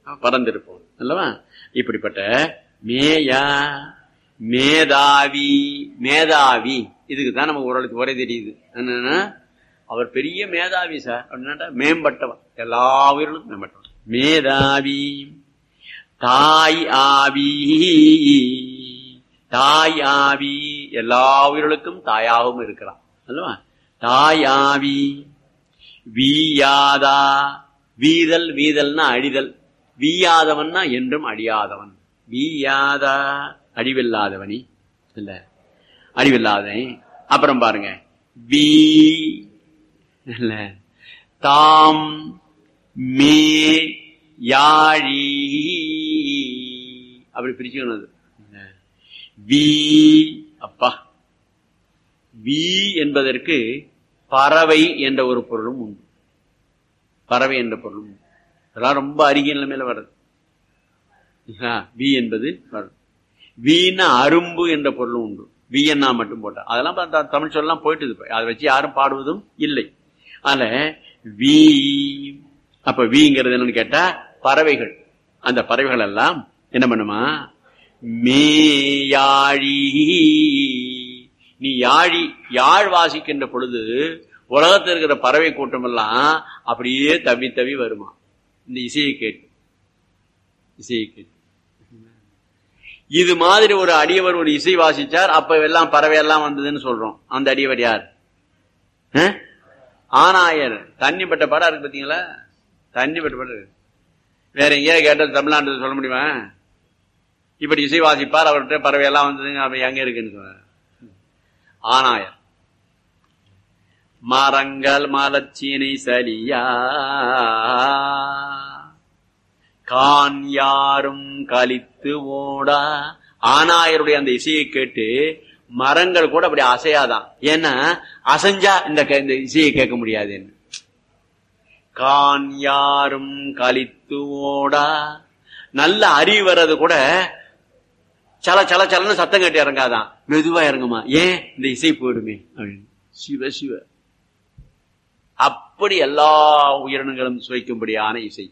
பறந்திருப்போம் அல்லவா இப்படிப்பட்ட மேயா மேதாவி மேதாவி இதுக்கு தான் நமக்கு ஓரளவுக்கு ஒரே தெரியுது என்னன்னா அவர் பெரிய மேதாவி சார் அப்படின்னா மேம்பட்டவர் எல்லா உயிர்களுக்கும் மேம்பட்டவர் மேதாவி தாய் ஆவி தாய் ஆவி எல்லா உயிர்களுக்கும் தாயாகவும் இருக்கிறான் அல்லவா தாய் ஆவி வீயாதா வீதல் வீதல்னா அழிதல் வீயாதவன்னா என்றும் அழியாதவன் வீயாதா அழிவில்லாதவனி இல்ல அழிவில்லாதவன் அப்புறம் பாருங்க வீ இல்ல தாம் மே யாழி அப்படி பிரிச்சுக்கணும் அது. வி அப்பா வி என்பதற்கு பறவை என்ற ஒரு பொருளும் உண்டு பறவை என்ற பொருளும் உண்டு அதெல்லாம் ரொம்ப அருகிய நிலைமையில வருது ஆ, வி என்பது வருது வீணா அரும்பு என்ற பொருளும் உண்டு வி என்ன மட்டும் போட்டா அதெல்லாம் பார்த்தா தமிழ் சொல்லலாம் போயிட்டு இப்ப. அதை வச்சு யாரும் பாடுவதும் இல்லை அதனால வி அப்ப வீங்கிறது என்னன்னு கேட்டா பறவைகள் அந்த பறவைகள் எல்லாம் என்ன பண்ணுமா மேயாழி நீ யாழி யாழ் வாசிக்கின்ற பொழுது உலகத்தில் இருக்கிற பறவை கூட்டம் எல்லாம் அப்படியே தவி தவி வருமா இந்த இசையை கேட்டு இசையை கேட்டு இது மாதிரி ஒரு அடியவர் ஒரு இசை வாசிச்சார் அப்ப எல்லாம் பறவை எல்லாம் வந்ததுன்னு சொல்றோம் அந்த அடியவர் யார் அஹ்? ஆனாயர் தண்ணி பட்ட படம் இருக்கு பாத்தீங்களா தண்ணி பட்ட படம் இருக்கு. வேற எங்கேயாவது கேட்டால் தமிழ்நாட்டில் சொல்ல முடியுமா இப்படி இசை வாசிப்பார் அவர்கிட்ட பறவை எல்லாம் வந்ததுங்க அப்ப எங்க இருக்குன்னு சொன்னார் ஆனாயர் மரங்கள் மலச்சீனை சலியா கான் யாரும் கலித்து ஓடா ஆனாயருடைய அந்த இசையை கேட்டு மரங்கள் கூட அப்படி அசையாதான் ஏன்னா அசைஞ்சா இந்த கே- இந்த இசையை கேட்க முடியாதுன்னு கான் யாரும் கலித்து ஓடா நல்ல அறிவு வர்றது கூட சல சல சலன்னு சத்தம் கேட்டு இறங்காதான் மெதுவா இறங்குமா ஏன் இந்த இசை போயிடுமே அப்படின்னு சிவ சிவ அப்படி எல்லா உயிரினங்களும் சுவைக்கும்படியான இசை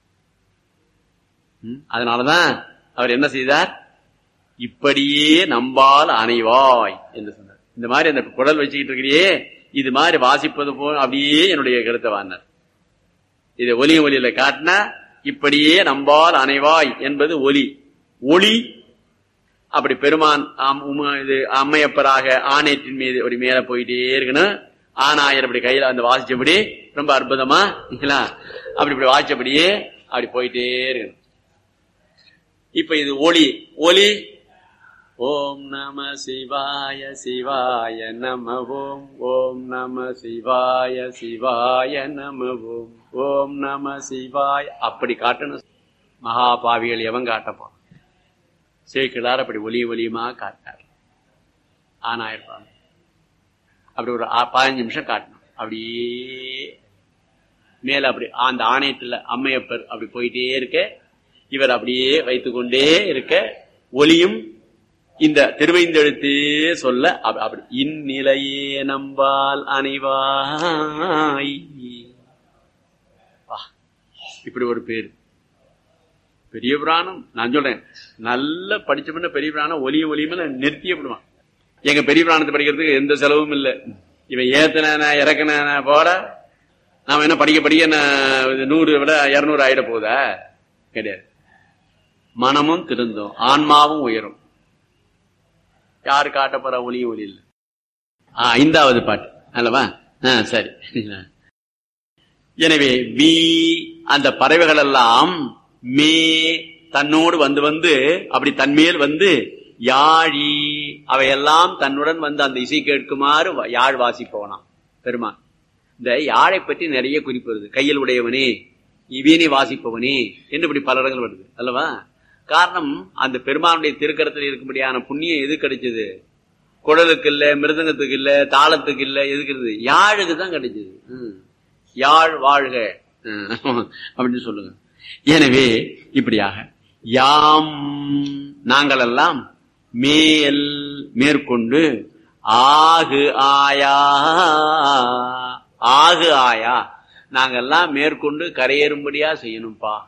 ம், அதனாலதான் அவர் என்ன செய்தார் இப்படியே நம்பால் அணைவாய் என்று சொன்னார் இந்த மாதிரி அந்த குடல் வச்சுக்கிட்டு இருக்கிறியே இது மாதிரி வாசிப்பது போல் அப்படியே என்னுடைய கருத்தை வாங்கினார் இதை ஒலி ஒலியில காட்டினா இப்படியே நம்பால் அணைவாய் என்பது ஒலி ஒளி அப்படி பெருமான் ஆம், உம- இது அம்மையப்பராக ஆணையத்தின் மீது ஒரு மேல போயிட்டே இருக்கணும் ஆனாயர் அப்படி கையில அந்த வாசிச்சபடி ரொம்ப அற்புதமா இல்லைங்களா? அப்படி இப்படி வாசிச்சபடியே அப்படி போயிட்டே இருக்கணும் இப்ப இது ஒளி ஒலி ஓம் நம சிவாய சிவாய நம ஓம் ஓம் நம சிவாய சிவாய நம ஓம் ஓம் நம சிவாய அப்படி காட்டணும் மகாபாவிகள் எவன் காட்டப்போம் சேக்கிழார் அப்படி ஒலி ஒலியுமா காட்டார் ஆனாயிருப்பாங்க அப்படி ஒரு ஆ- பதினஞ்சு நிமிஷம் காட்டணும் அப்படியே மேல அப்படி அந்த ஆணையத்துல அம்மையப்பர் அப்படி போயிட்டே இருக்க இவர் அப்படியே வைத்துக்கொண்டே இருக்க ஒலியும் இந்த திருவைந்தெழுத்தே சொல்ல அப்ப- அப்படி இந்நிலையே நம்பால் அணைவாய் வா, இப்படி ஒரு பேர் பெரிய புராணம் நான் சொல்றேன் நல்ல படிச்ச பண்ண பெரிய புராணம் ஒலியும் ஒலியுமே நிறுத்தியே விடுவான் எங்க பெரிய புராணத்தை படிக்கிறதுக்கு எந்த செலவும் இல்லை இவன் ஏத்தன இறக்குன போட நாம என்ன படிக்க படிக்க என்ன இது நூறு விட இருநூறு ஆயிட போதா கிடையாது மனமும் திருந்தும் ஆன்மாவும் உயரும் யாரு காட்ட போற ஒலியும் ஒலி இல்லை ஆ, ஐந்தாவது பாட்டு அல்லவா ஆ, சரி எனவே வி அந்த பறவைகள் எல்லாம் மே தன்னோடு வந்து வந்து அப்படி தன்மேல் வந்து யாழி அவையெல்லாம் தன்னுடன் வந்து அந்த இசை கேட்குமாறு வ- யாழ் வாசிப்பவனாம் பெருமான் இந்த யாழை பற்றி நிறைய குறிப்பு வருது கையில் உடையவனே இவீனை வாசிப்பவனே என்று இப்படி பல இடங்கள் வருது அல்லவா காரணம் அந்த பெருமானுடைய திருக்கரத்தில் இருக்கும்படியான புண்ணியம் எது கிடைச்சது குடலுக்கு இல்ல மிருதங்கத்துக்கு இல்ல தாளத்துக்கு இல்ல எதுக்கு இருந்தது யாழுக்கு தான் கிடைச்சது ம். யாழ் வாழ்க ம். அப்படின்னு சொல்லுங்க எனவே இப்படியாக யாம் நாங்கள் எல்லாம் மேல் மேற்கொண்டு ஆகு ஆயா ஆகு ஆயா நாங்கெல்லாம் மேற்கொண்டு கரையேறும்படியா செய்யணும்பா